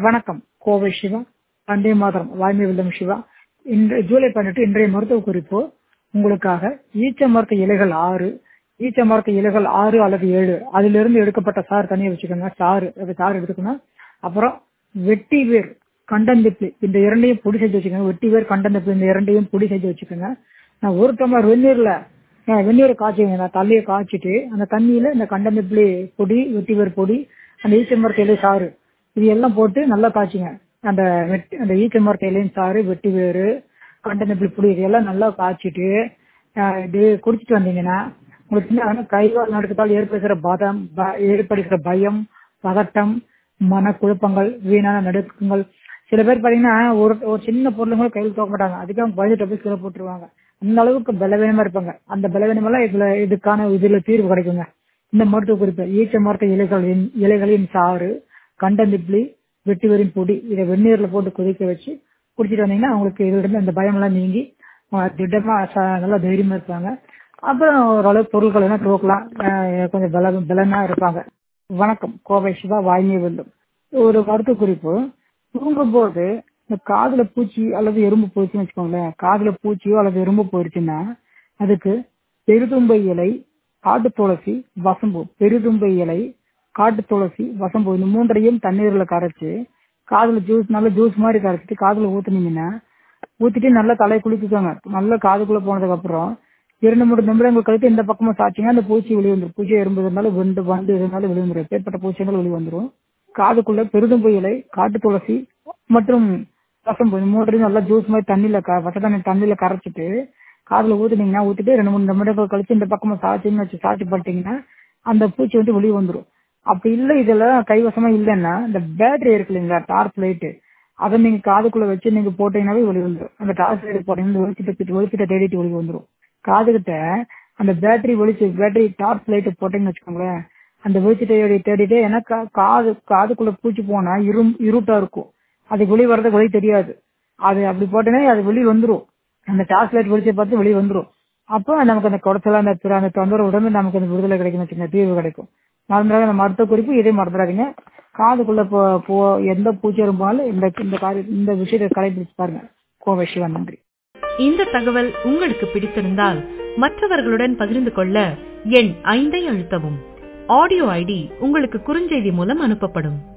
வணக்கம் கோவை சிவா வந்தே மாதரம் வாய்மை வெல்லும் சிவா இன்று ஜூலை பதினெட்டு இன்றைய மருத்துவ குறிப்பு உங்களுக்காக ஈச்ச மரத்து இலைகள் ஆறு ஈச்ச மரத்து இலைகள் ஆறு அல்லது ஏழு அதிலிருந்து எடுக்கப்பட்ட சாறு தனியாக வச்சுக்கோங்க சாறு அது சாறு எடுத்துக்கணும் அப்புறம் வெட்டி வேர் கண்டந்திப்பு இந்த இரண்டையும் பொடி செஞ்சு வச்சுக்கோங்க வெட்டி வேர் கண்டந்திப்பு இந்த இரண்டையும் பொடி செஞ்சு வச்சுக்கோங்க நான் ஒரு டம்ளர் வெந்நீர்ல அஹ், வெந்நீரை காய்ச்சிங்க நான் தண்ணியை காய்ச்சிட்டு அந்த தண்ணியில இந்த கண்டந்திப்புளி பொடி வெட்டி வேர் பொடி அந்த ஈச்ச மரத்து இலை சாறு இது எல்லாம் போட்டு நல்லா காய்ச்சிங்க அந்த வெட்டி அந்த ஈச்ச மரத்து இலையும் சாறு வெட்டி வேறு கண்டந்திப்புளி பொடி இது எல்லாம் நல்லா காய்ச்சிட்டு அஹ், இது குடிச்சிட்டு வந்தீங்கன்னா உங்களுக்கு என்ன ஆகும்னா, கை கால் நடக்கத்தால் ஏற்படுகிற பதம் ப- ஏற்படுகிற பயம் பதட்டம் மனக்குழப்பங்கள் வீணான நடுக்கங்கள் சில பேர் பாத்தீங்கன்னா ஒரு ஒரு சின்ன பொருள் கூட கையில் தூக்க மாட்டாங்க அதுக்கு அவங்க பயந்துட்டு அப்படியே கீழே போட்டுருவாங்க அந்த அளவுக்கு பலவீனமா இருப்பாங்க அந்த பலவீனமெல்லாம் இதுல இதுக்கான இதுல தீர்வு கிடைக்குங்க இந்த மருத்துவ குறிப்பு ஈச்ச மரத்த இலைகளின் இலைகளின் சாறு கண்டந்திப்ளி வெட்டிவரின் பொடி இதை வெந்நீர்ல போட்டு கொதிக்க வச்சு குடிச்சிட்டு வந்தீங்கன்னா அவங்களுக்கு இதுல இருந்து அந்த பயம் எல்லாம் நீங்கி அவங்க திடமா ச- நல்லா தைரியமா இருப்பாங்க அப்புறம் ஓரளவு பொருட்கள் எல்லாம் தூக்கலாம் அஹ் கொஞ்சம் பல பலனா இருப்பாங்க வணக்கம் கோவை சிவா வாய்மை வெல்லும் ஒரு மருத்துவ குறிப்பு தூங்கும் போது இந்த காதுல பூச்சி அல்லது எறும்பு போச்சுன்னு வச்சுக்கோங்களேன் காதுல பூச்சியோ அல்லது எறும்பு போயிருச்சுன்னா அதுக்கு பெருதும்பை இலை காட்டு துளசி வசம்பு பெருதும்பை இலை காட்டு துளசி வசம்பு இந்த மூன்றையும் தண்ணீர்ல கரைச்சு காதுல ஜூஸ் நல்ல ஜூஸ் மாதிரி கரைச்சிட்டு காதுல ஊத்துனீங்கன்னா ஊத்திட்டு நல்லா தலையை குளிச்சுக்கோங்க நல்லா காதுக்குள்ள போனதுக்கு அப்புறம் இரண்டு மூணு நிமிடங்கள் கழித்து இந்த பக்கமா சாச்சிங்கன்னா அந்த பூச்சி வெளியே வந்துடும் பூச்சி எறும்பு இருந்தாலும் வெண்டு வண்டு இருந்தாலும் வெளியே வந்துடும் ஏற்பட்ட பூச்சிகள் வெளியே வந்துடும் காதுக்குள்ள பெருதும்பு இலை காட்டு துளசி மற்றும் வசம்பு இந்த மூன்றையும் நல்லா ஜூஸ் மாதிரி தண்ணியில க- வச தண்ணி தண்ணியில கரைச்சிட்டு காதுல ஊத்துனீங்கன்னா ஊத்திட்டு ரெண்டு மூணு நிமிடங்கள் கழிச்சு இந்த பக்கமா சாச்சின்னு வச்சு சாட்சி பண்ணிட்டீங்கன்னா அந்த பூச்சி வந்து வெளியே வந்துடும் அப்படி இல்ல இதெல்லாம் கைவசமா இல்லைன்னா இந்த பேட்டரி இருக்கு இல்லைங்களா டார்ச் லைட்டு அதை நீங்க காதுக்குள்ள வச்சு நீங்க போட்டீங்கன்னாவே வெளியே வந்துடும் அந்த டார்ச் லைட் போட்டீங்கன்னா வெளிச்சிட்ட வெளிச்சிட்ட தேடிட்டு வெளியே வந்துடும் காதுகிட்ட அந்த பேட்டரி வெளிச்சு பேட்டரி டார்ச் லைட் போட்டீங்கன்னு வச்சுக்கோங்களேன் அந்த வெளிச்சிட்ட தேடிட்டே ஏன்னா கா- காது காதுக்குள்ள பூச்சி போனா இரு இருட்டா இருக்கும் அது வெளியே வர்றதுக்கு வழி தெரியாது அது அப்படி போட்டேன்னா அது வெளியே வந்துரும் அந்த டார்ச் லைட் வெளிச்சை பார்த்து வெளியே வந்துரும் அப்போ நமக்கு அந்த குடைச்சல அந்த பிற- அந்த தொந்தரவு உடம்பு நமக்கு அந்த விடுதலை கிடைக்கும் வச்சுக்கோங்க தீர்வு கிடைக்கும் மறந்துடாத அந்த மருத்துவ குறிப்பு இதே மறந்துடாதீங்க காதுக்குள்ள போ போ எந்த பூச்சி இருந்தாலும் இந்த இந்த காரிய இந்த விஷயத்தை கடைபிடிச்சு பாருங்க கோவை சிவா நன்றி இந்த தகவல் உங்களுக்கு பிடித்திருந்தால் மற்றவர்களுடன் பகிர்ந்து கொள்ள எண் ஐந்தை அழுத்தவும் ஆடியோ ஐடி உங்களுக்கு குறுஞ்செய்தி மூலம் அனுப்பப்படும்